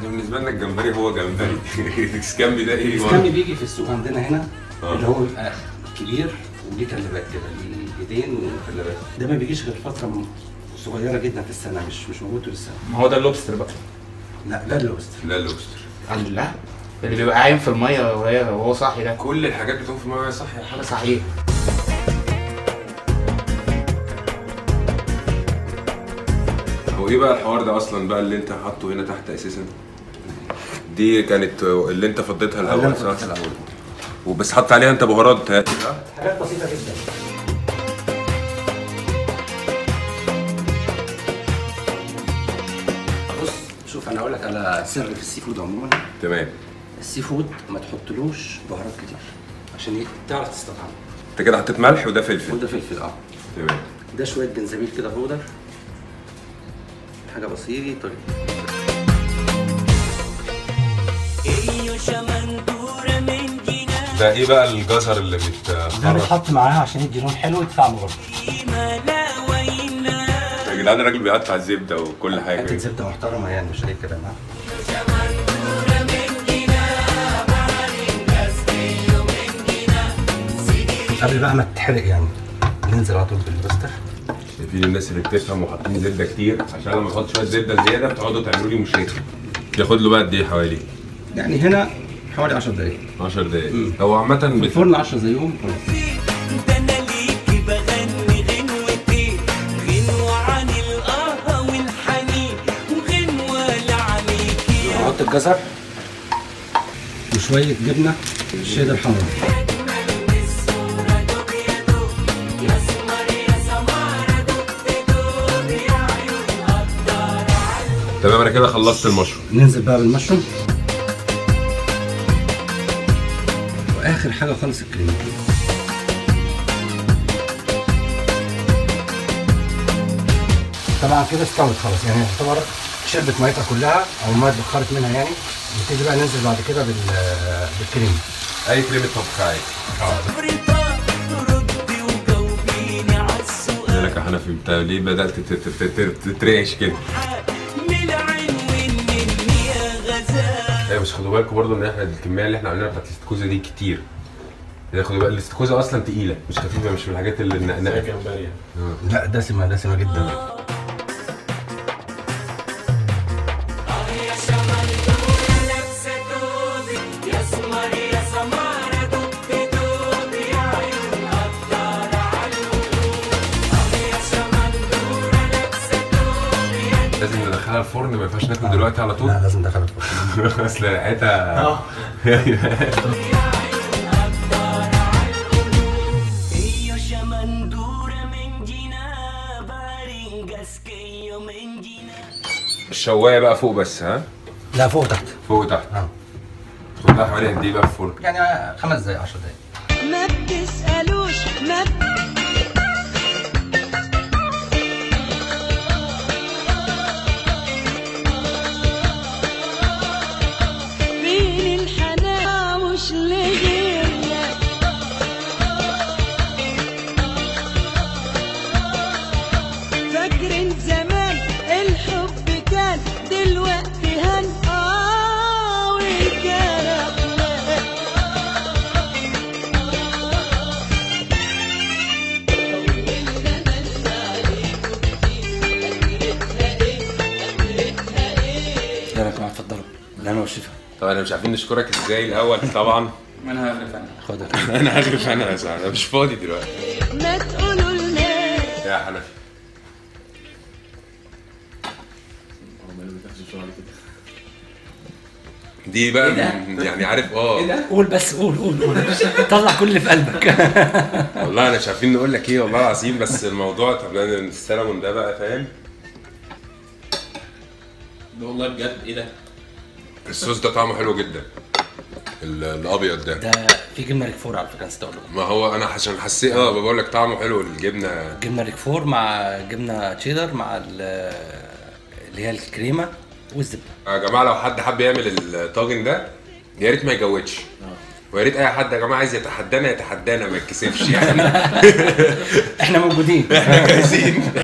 احنا بالنسبه لنا الجمبري هو جمبري الاسكامبي ده ايه الاسكامي بيجي في السوق عندنا هنا آه. اللي هو بيبقى كبير وليه كلبات كده ليه ايدين وكلبات ده ما بيجيش غير فتره م- صغيره جدا في السنه مش مش موجود طول السنه ما هو ده اللوبستر بقى لا ده اللوبستر لا اللوبستر لا اللي بيبقى عايم في الميه وهي وهو صاحي ده كل الحاجات بتقوم في الميه صح يا حاجه حاجه صحيح هو ايه بقى الحوار ده اصلا بقى اللي انت حاطه هنا تحت اساسا دي كانت اللي انت فضيتها الاول صح الاول وبس حط عليها انت بهارات ها؟ حاجات بسيطه جدا بص شوف انا اقول لك على سر في السي فود عموما تمام السي فود ما تحطلوش بهارات كتير عشان ي- تعرف تستطعمه انت كده حطيت ملح وده فلفل وده فلفل اه تمام ده شويه جنزبيل كده بودر حاجه بسيطه جدا ده ايه بقى الجزر اللي ده بيتخرج بيتحط معاها عشان يدي لون حلو ويدفع برضه يا جدعان الراجل بيقطع الزبده وكل حته حاجه زبده محترمه يعني مش اي كلام ها قبل بقى ما تتحرق يعني ننزل على طول بالبوستر شايفين الناس اللي بتفهم وحاطين زبده كتير عشان لما احط شويه زبده زياده بتقعدوا تعملوا لي مشاكل ياخد له بقى قد ايه حوالي يعني هنا حوالي 10 دقايق 10 دقايق هو عامه في بت... الفرن 10 زيهم ده انا ليكي بغني غنوتين غنوة عن القهوة والحنين وغنوة لعليكي نحط الجزر وشويه جبنه شيدر حمرا تمام انا كده خلصت المشروم ننزل بقى بالمشروم واخر حاجه خالص الكريمه طبعا كده استوت خلاص يعني يعتبر شربت ميتها كلها او الميه اتبخرت منها يعني نبتدي بقى ننزل بعد كده بال بالكريمه اي كريمه طبخ عادي بريطان ردي وجاوبيني قال عالسؤال لك يا حنفي انت ليه بدات تت- تت- تت- تترعش كده من العنوان مني يا غزال ايوه بس خدوا بالكم برضه ان احنا الكميه اللي احنا عاملينها بتاعت الاستاكوزا دي كتير يعني خدوا بالك الاستاكوزا اصلا تقيله مش خفيفه مش من الحاجات اللي النقنقه جمبري لا دسمه دسمه جدا لابسة دوبي يا سمر يا سمارة دب دوبي يا عيون قطارة عالقلوب آه يا شمندورة لابسة دوبي يا لازم ندخلها الفرن ما ينفعش ناكل دلوقتي على طول لا لازم ندخل الفرن اصل ريحتها Io sciamandura mengina baringas che io mengina الشوايه بقى فوق بس ها لا فوق تحت فوق وتحت اه خدها حوالي قد ايه بقى في الفرن يعني خمس دقايق 10 دقايق ما بتسألوش ما مين الحنان مش لغيرنا فاكرين زمان الحب كان دلوقتي هن اه والكلام يلا يا جماعه اتفضلوا انا والشفا طبعا احنا مش عارفين نشكرك ازاي الاول طبعا انا هغرف انا خدها انا هغرف انا يا سعد انا مش فاضي دلوقتي ما تقولوا لنا يا حنفي دي بقى من- يعني عارف اه قول بس قول قول قول طلع كل اللي في قلبك والله انا مش عارفين نقول لك ايه والله العظيم بس الموضوع طب أنا السلمون ده بقى فاهم ده والله بجد ايه ده؟ الصوص ده طعمه حلو جدا ال- الابيض ده ده في جبنه ريكفور على فكره نسيت اقول لكم. ما هو انا عشان حسيت اه بقول لك طعمه حلو الجبنه جبنه ريكفور مع جبنه تشيدر مع ال- اللي هي الكريمه والزبده يا جماعه لو حد حب يعمل الطاجن ده يا ريت ما يجودش ويا ريت اي حد يا جماعه عايز يتحدانا يتحدانا ما يتكسفش يعني احنا موجودين احنا جاهزين